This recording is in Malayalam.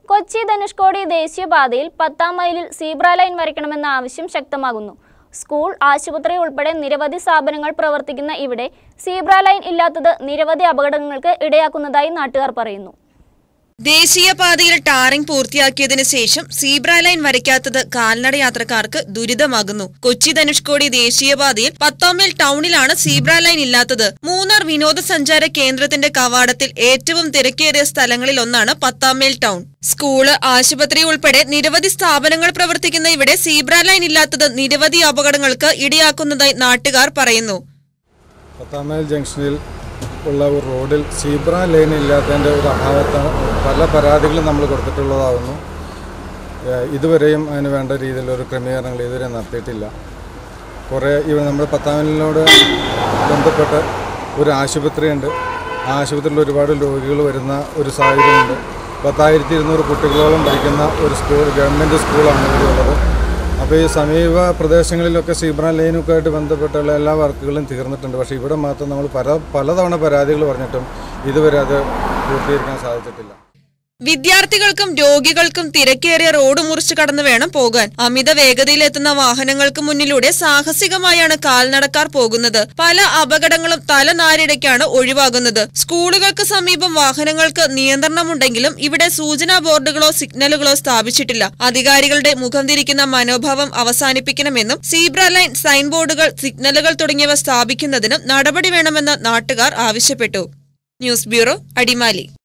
കൊച്ചി ധനുഷ്കോടി ദേശീയപാതയിൽ പത്താം മൈലിൽ സീബ്ര ലൈൻ വരയ്ക്കണമെന്ന ആവശ്യം ശക്തമാകുന്നു സ്കൂൾ ആശുപത്രി ഉൾപ്പെടെ നിരവധി സ്ഥാപനങ്ങൾ പ്രവർത്തിക്കുന്ന ഇവിടെ സീബ്ര ലൈൻ ഇല്ലാത്തത് നിരവധി അപകടങ്ങൾക്ക് ഇടയാക്കുന്നതായി നാട്ടുകാർ പറയുന്നു ദേശീയപാതയിൽ ടാറിംഗ് പൂർത്തിയാക്കിയതിനു ശേഷം സീബ്ര ലൈൻ വരയ്ക്കാത്തത് കാൽനട യാത്രക്കാർക്ക് ദുരിതമാകുന്നു കൊച്ചി ധനുഷ്കോടി ദേശീയപാതയിൽ പത്തോമേൽ ടൗണിലാണ് സീബ്ര ലൈൻ ഇല്ലാത്തത് മൂന്നാർ വിനോദസഞ്ചാര കേന്ദ്രത്തിന്റെ കവാടത്തിൽ ഏറ്റവും തിരക്കേറിയ സ്ഥലങ്ങളിൽ ഒന്നാണ് പത്താമേൽ ടൗൺ സ്കൂള് ആശുപത്രി ഉൾപ്പെടെ നിരവധി സ്ഥാപനങ്ങൾ പ്രവർത്തിക്കുന്ന ഇവിടെ സീബ്ര ലൈൻ ഇല്ലാത്തത് നിരവധി അപകടങ്ങൾക്ക് ഇടയാക്കുന്നതായി നാട്ടുകാർ പറയുന്നു പത്താം മൈൽ ജംഗ്ഷനിൽ ഉള്ള ഒരു റോഡിൽ സീബ്ര ലൈൻ ഇല്ലാത്തതിൻ്റെ ഒരു അഭാവത്താണ് പല പരാതികളും നമ്മൾ കൊടുത്തിട്ടുള്ളതാകുന്നു ഏഹ് ഇതുവരെയും അതിന് വേണ്ട രീതിയിലൊരു ക്രമീകരണങ്ങൾ ഇതുവരെ നടത്തിയിട്ടില്ല കുറേ ഇവ നമ്മുടെ പത്താം മൈലിനോട് ബന്ധപ്പെട്ട് ഒരു ആശുപത്രിയുണ്ട് ആ ആശുപത്രിയിൽ ഒരുപാട് രോഗികൾ വരുന്ന ഒരു സാഹചര്യമുണ്ട് പത്തായിരത്തി ഇരുന്നൂറ് കുട്ടികളോളം പഠിക്കുന്ന ഒരു സ്കൂൾ ഗവൺമെൻറ് സ്കൂളാണ് ഇവിടെ ഉള്ളത് അപ്പോൾ ഈ സമീപ പ്രദേശങ്ങളിലൊക്കെ സീബ്ര ലൈനൊക്കെ ആയിട്ട് ബന്ധപ്പെട്ടുള്ള എല്ലാ വർക്കുകളും തീർന്നിട്ടുണ്ട് പക്ഷേ ഇവിടെ മാത്രം നമ്മൾ പല പലതവണ പരാതികൾ പറഞ്ഞിട്ടും ഇതുവരെ അത് പൂർത്തീകരിക്കാൻ സാധിച്ചിട്ടില്ല വിദ്യാർത്ഥികൾക്കും രോഗികൾക്കും തിരക്കേറിയ റോഡ് മുറിച്ചു കടന്നു വേണം പോകാൻ അമിത വേഗതയിലെത്തുന്ന വാഹനങ്ങൾക്ക് മുന്നിലൂടെ സാഹസികമായാണ് കാൽനടക്കാർ പോകുന്നത് പല അപകടങ്ങളും തലനാരിടയ്ക്കാണ് ഒഴിവാകുന്നത് സ്കൂളുകൾക്ക് സമീപം വാഹനങ്ങൾക്ക് നിയന്ത്രണമുണ്ടെങ്കിലും ഇവിടെ സൂചനാ ബോർഡുകളോ സിഗ്നലുകളോ സ്ഥാപിച്ചിട്ടില്ല അധികാരികളുടെ മുഖം തിരിക്കുന്ന മനോഭാവം അവസാനിപ്പിക്കണമെന്നും സീബ്ര ലൈൻ സൈൻ ബോർഡുകൾ സിഗ്നലുകൾ തുടങ്ങിയവ സ്ഥാപിക്കുന്നതിനും നടപടി വേണമെന്ന് നാട്ടുകാർ ആവശ്യപ്പെട്ടു ന്യൂസ് ബ്യൂറോ അടിമാലി